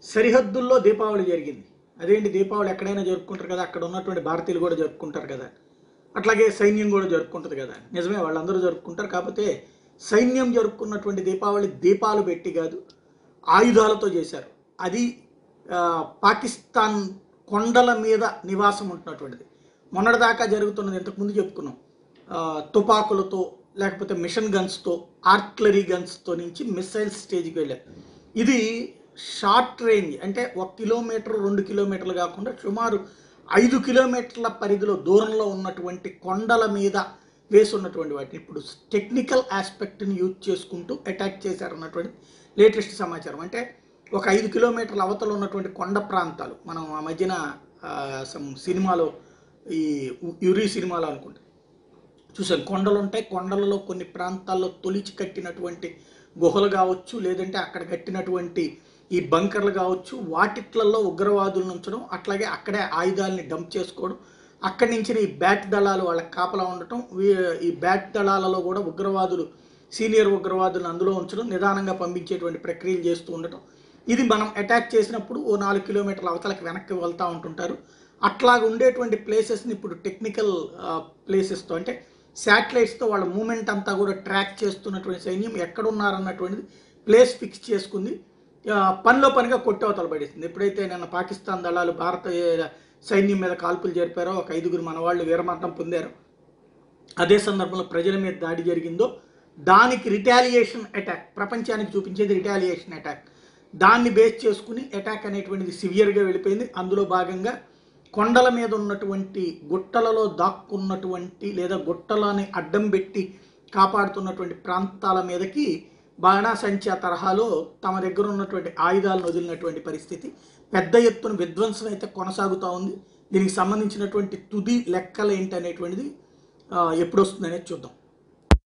సరిహద్దుల్లో దీపావళి జరిగింది అదేంటి దీపావళి ఎక్కడైనా జరుపుకుంటారు కదా అక్కడ ఉన్నటువంటి భారతీయులు కూడా జరుపుకుంటారు కదా అట్లాగే సైన్యం కూడా జరుపుకుంటుంది కదా నిజమే వాళ్ళందరూ జరుపుకుంటారు కాకపోతే సైన్యం జరుపుకున్నటువంటి దీపావళి దీపాలు పెట్టి కాదు ఆయుధాలతో చేశారు అది ఆ, పాకిస్తాన్ కొండల మీద నివాసం ఉంటున్నటువంటిది మొన్నటిదాకా జరుగుతున్నది ఇంతకుముందు చెప్పుకున్నాం ఆ, తుపాకులతో లేకపోతే మిషన్ గన్స్తో ఆర్టిలరీ గన్స్తో నుంచి మిసైల్ స్టేజ్కి వెళ్ళారు ఇది షార్ట్ రేంజ్ అంటే ఒక కిలోమీటర్ రెండు కిలోమీటర్లు కాకుండా సుమారు ఐదు కిలోమీటర్ల పరిధిలో దూరంలో ఉన్నటువంటి కొండల మీద వేసి ఉన్నటువంటి వాటిని ఇప్పుడు టెక్నికల్ ఆస్పెక్ట్ని యూజ్ చేసుకుంటూ అటాక్ చేశారన్నటువంటి లేటెస్ట్ సమాచారం అంటే ఒక ఐదు కిలోమీటర్ల అవతల ఉన్నటువంటి కొండ ప్రాంతాలు మనం ఆ మధ్యన ఆ, some సినిమాలో ఈ యురి సినిమాలో అనుకుంటా చూసాను కొండలు ఉంటాయి కొండలలో కొన్ని ప్రాంతాల్లో తొలిచి కట్టినటువంటి గుహలు కావచ్చు లేదంటే అక్కడ కట్టినటువంటి ఈ బంకర్లు కావచ్చు వాటిట్లలో ఉగ్రవాదులను ఉంచడం అట్లాగే అక్కడే ఆయుధాలని డంప్ చేసుకోవడం అక్కడి నుంచి ఈ బ్యాట్ దళాలు వాళ్ళకి కాపలా ఉండటం వీ- ఈ బ్యాట్ దళాలలో కూడా ఉగ్రవాదులు సీనియర్ ఉగ్రవాదులను అందులో ఉంచడం నిదానంగా పంపించేటువంటి ప్రక్రియలు చేస్తూ ఉండటం ఇది మనం అటాక్ చేసినప్పుడు ఓ నాలుగు కిలోమీటర్ల అవతలకి వెనక్కి వెళ్తూ ఉంటుంటారు అట్లాగ ఉండేటువంటి ప్లేసెస్ని ఇప్పుడు టెక్నికల్ ప్లేసెస్తో అంటే శాటిలైట్స్తో వాళ్ళ మూమెంట్ అంతా కూడా ట్రాక్ చేస్తున్నటువంటి సైన్యం ఎక్కడున్నారన్నటువంటిది ప్లేస్ ఫిక్స్ చేసుకుంది ఆ, పనిలో పనిగా కొట్టవతల పడేసింది ఎప్పుడైతే నిన్న పాకిస్తాన్ దళాలు భారత సైన్యం మీద కాల్పులు జరిపారో ఒక ఐదుగురు మన వాళ్ళు వీరమరణం పొందారు అదే సందర్భంలో ప్రజల మీద దాడి జరిగిందో దానికి రిటాలియేషన్ అటాక్ ప్రపంచానికి చూపించేది రిటాలియేషన్ అటాక్ దాన్ని బేస్ చేసుకుని అటాక్ అనేటువంటిది సివియర్గా వెళ్ళిపోయింది అందులో భాగంగా కొండల మీద ఉన్నటువంటి గుట్టలలో దాక్కున్నటువంటి లేదా గుట్టలని అడ్డం పెట్టి కాపాడుతున్నటువంటి ప్రాంతాల మీదకి బాణాసంచా తరహాలో తమ దగ్గర ఉన్నటువంటి ఆయుధాలను వదిలినటువంటి పరిస్థితి పెద్ద ఎత్తున విధ్వంసం అయితే కొనసాగుతూ ఉంది దీనికి సంబంధించినటువంటి తుది లెక్కలు ఏంటి అనేటువంటిది ఆ, ఎప్పుడు వస్తుందనేది చూద్దాం